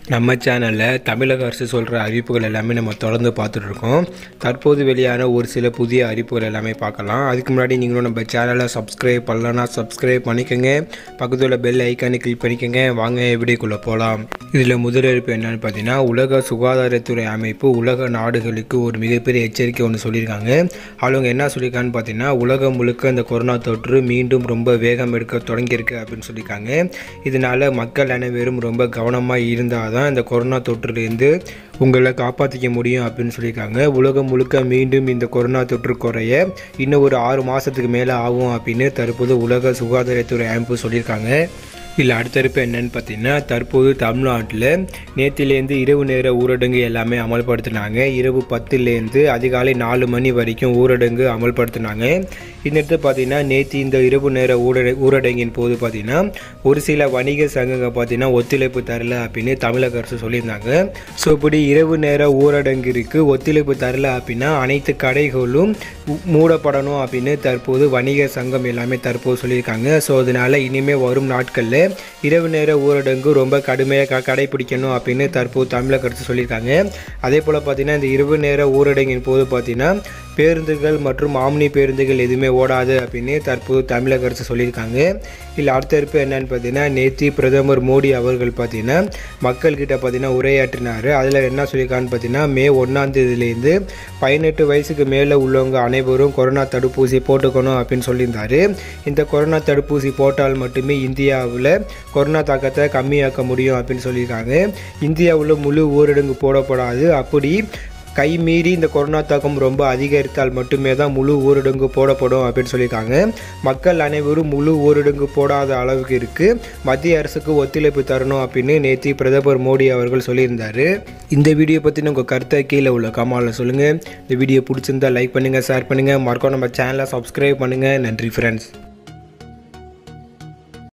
நம்ம சேனலில் தமிழக அரசு சொல்கிற அறிவிப்புகள் எல்லாமே நம்ம தொடர்ந்து பார்த்துட்டு இருக்கோம் தற்போது வெளியான ஒரு சில புதிய அறிவிப்புகள் எல்லாமே பார்க்கலாம் அதுக்கு முன்னாடி நீங்களும் நம்ம சேனலை சப்ஸ்கிரைப் பண்ணலன்னா சப்ஸ்கிரைப் பண்ணிக்கோங்க பக்கத்தில் உள்ள பெல் ஐக்கானை கிளிக் பண்ணிக்கோங்க வாங்க வீடியோக்குள்ளே போகலாம் இதில் முதல் அறிவிப்பு என்னன்னு பார்த்தீங்கன்னா உலக சுகாதாரத்துறை அமைப்பு உலக நாடுகளுக்கு ஒரு மிகப்பெரிய எச்சரிக்கை ஒன்று சொல்லியிருக்காங்க அவங்க என்ன சொல்லியிருக்காங்கன்னு பார்த்தீங்கன்னா உலகம் முழுக்க இந்த கொரோனா தொற்று மீண்டும் ரொம்ப வேகம் எடுக்க தொடங்கியிருக்கு அப்படின்னு சொல்லியிருக்காங்க இதனால் மக்கள் அனைவரும் ரொம்ப கவனமாக இருந்தால் தான் இந்த கொரோனா தொற்றுலேருந்து உங்களை காப்பாற்றிக்க முடியும் அப்படின்னு சொல்லியிருக்காங்க உலகம் முழுக்க மீண்டும் இந்த கொரோனா தொற்று குறைய இன்னும் ஒரு ஆறு மாதத்துக்கு மேலே ஆகும் அப்படின்னு தற்போது உலக சுகாதாரத்துறை அமைப்பு சொல்லியிருக்காங்க இல்லை அடுத்தடுப்பு என்னன்னு பார்த்தீங்கன்னா தற்போது தமிழ்நாட்டில் நேற்றுலேருந்து இரவு நேர ஊரடங்கு எல்லாமே அமல்படுத்தினாங்க இரவு பத்துலேருந்து அதிகாலை நாலு மணி வரைக்கும் ஊரடங்கு அமல்படுத்தினாங்க இன்னடுத்து பார்த்தீங்கன்னா நேற்று இந்த இரவு நேர ஊரட ஊரடங்கின் போது பார்த்தீங்கன்னா ஒரு சில வணிக சங்கங்கள் பார்த்தீங்கன்னா ஒத்துழைப்பு தரல அப்படின்னு தமிழக அரசு சொல்லியிருந்தாங்க ஸோ இப்படி இரவு நேர ஊரடங்கிற்கு ஒத்துழைப்பு தரல அப்படின்னா அனைத்து கடைகளும் உ- மூடப்படணும் அப்படின்னு தற்போது வணிக சங்கம் எல்லாமே தற்போது சொல்லியிருக்காங்க ஸோ அதனால் இனிமேல் வரும் நாட்களில் இரவு நேர ஊரடங்கு ரொம்ப கடுமையாக க கடைபிடிக்கணும் அப்படின்னு தற்போது தமிழக அரசு சொல்லியிருக்காங்க அதே போல் பார்த்தீங்கன்னா இந்த இரவு நேர ஊரடங்கின் போது பார்த்தீங்கன்னா பேருந்துகள் மற்றும் ஆம்னி பேருந்துகள் எதுவுமே ஓடாது அப்படின்னு தற்போது தமிழக அரசு சொல்லியிருக்காங்க இல்லை அடுத்த இருப்பு என்னன்னு பார்த்தீங்கன்னா நேற்று பிரதமர் மோடி அவர்கள் பார்த்தீங்கன்னா மக்கள்கிட்ட பார்த்தீங்கன்னா உரையாற்றினார் அதில் என்ன சொல்லியிருக்கான்னு பார்த்தீங்கன்னா மே ஒன்றாம் தேதியிலேருந்து பதினெட்டு வயசுக்கு மேலே உள்ளவங்க அனைவரும் கொரோனா தடுப்பூசி போட்டுக்கணும் அப்படின்னு சொல்லியிருந்தாரு இந்த கொரோனா தடுப்பூசி போட்டால் மட்டுமே இந்தியாவில் கொரோனா தாக்கத்தை கம்மியாக்க முடியும் அப்படின்னு சொல்லியிருக்காங்க இந்தியாவில் முழு ஊரடங்கு போடப்படாது அப்படி கை மீறி இந்த கொரோனா தாக்கம் ரொம்ப அதிகரித்தால் மட்டுமே தான் முழு ஊரடங்கு போடப்படும் அப்படின்னு சொல்லியிருக்காங்க மக்கள் அனைவரும் முழு ஊரடங்கு போடாத அளவுக்கு இருக்குது மத்திய அரசுக்கு ஒத்துழைப்பு தரணும் அப்படின்னு நேற்று பிரதமர் மோடி அவர்கள் சொல்லியிருந்தார் இந்த வீடியோ பற்றின உங்கள் கருத்தை கீழே உள்ள கமாலில் சொல்லுங்கள் இந்த வீடியோ பிடிச்சிருந்தா லைக் பண்ணுங்கள் ஷேர் பண்ணுங்கள் மறக்காம நம்ம சேனலை சப்ஸ்கிரைப் பண்ணுங்கள் நன்றி ஃப்ரெண்ட்ஸ்